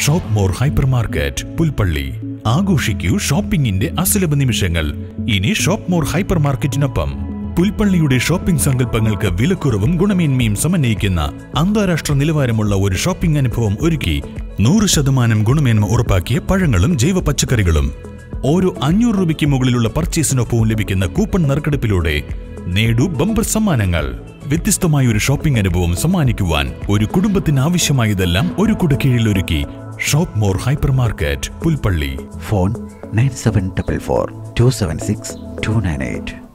shop more hyper market Pulpally ആഘോഷിക്കൂ ഷോപ്പിംഗിന്റെ അസുലഭ നിമിഷങ്ങൾ ഇനി ഷോപ്പ് മോർ ഹൈപ്പർ മാർക്കറ്റിനൊപ്പം പുൽപ്പള്ളിയുടെ ഷോപ്പിംഗ് സങ്കല്പങ്ങൾക്ക് വിലക്കുറവും ഗുണമേന്മയും സമന്വയിക്കുന്ന അന്താരാഷ്ട്ര നിലവാരമുള്ള ഒരു ഷോപ്പിംഗ് അനുഭവം ഒരുക്കി നൂറ് ശതമാനം ഗുണമേന്മ ഉറപ്പാക്കിയ പഴങ്ങളും ജൈവ പച്ചക്കറികളും ഓരോ അഞ്ഞൂറ് രൂപയ്ക്ക് മുകളിലുള്ള പർച്ചേസിനൊപ്പവും ലഭിക്കുന്ന കൂപ്പൺ നറുക്കെടുപ്പിലൂടെ നേടൂ ബമ്പർ സമ്മാനങ്ങൾ വ്യത്യസ്തമായ ഒരു ഷോപ്പിംഗ് അനുഭവം സമ്മാനിക്കുവാൻ ഒരു കുടുംബത്തിന് ആവശ്യമായതെല്ലാം ഒരു കുടക്കീഴിൽ ഒരുക്കി shop more hyper market Pulpally phone nine seven double four two seven six two nine eight